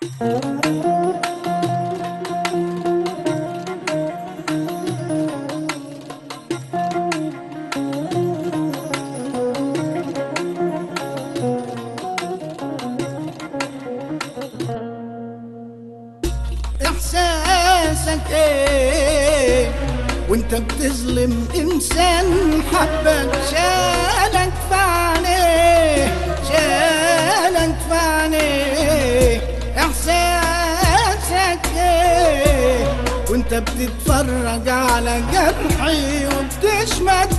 احساسك ايه وانت بتظلم انسان حبك شالك في عينيه شالك في عينيه احساسك ايه وانت بتتفرج على جرحي وبتشمت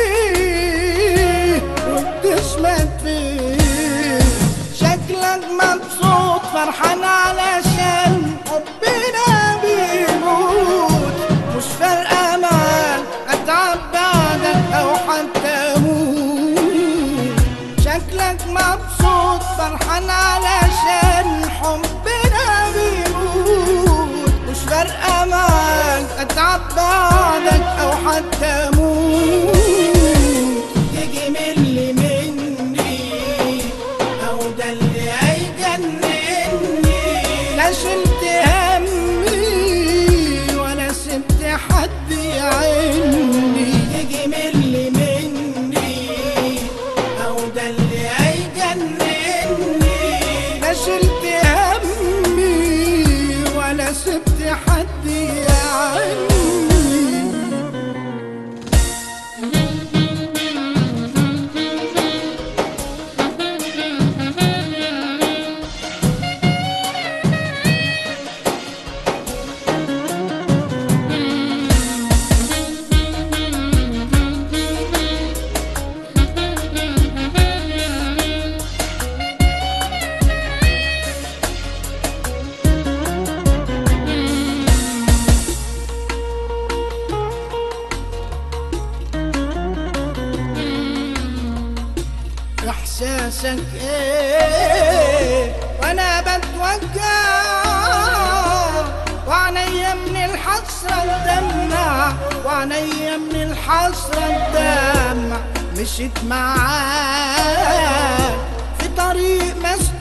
فيه وبتشمت فيه شكلك مبسوط فرحان علشان حبنا بيموت مش فارقة معاك أتعب بعدك أو حتى أموت شكلك مبسوط فرحان علشان حبنا بيموت مش فارقة معاك أتعب بعدك أو حتى أموت تيجي من اللي مني أو ده اللي هيجنني لا شلت همي ولا سبت حد يعيني تيجي من اللي مني أو ده اللي هيجنني لا شلت همي ولا سبت حد يعيني احساسك ايه وانا بتوجع وعينيا من الحسرة الدمع وعينيا من الحسرة الدمع مشيت معاك في طريق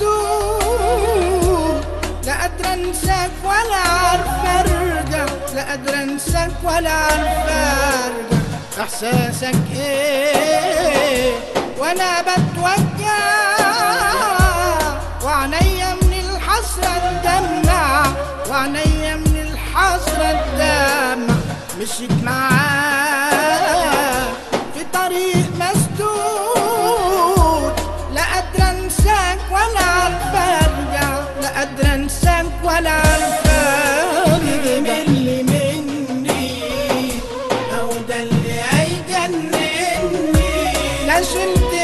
مسدود لا قادرة انساك ولا عارفة ارجع لا قادرة انساك ولا عارفة ارجع احساسك ايه وانا بتوجع وعينيا من الحسرة الدمع وعينيا من الحسرة الدمع مشيت معاك في طريق مسدود لا قادرة انساك ولا عارفة ارجع لا قادرة انساك ولا عارفة ارجع من اللي مني او ده اللي هيجنني لا شلت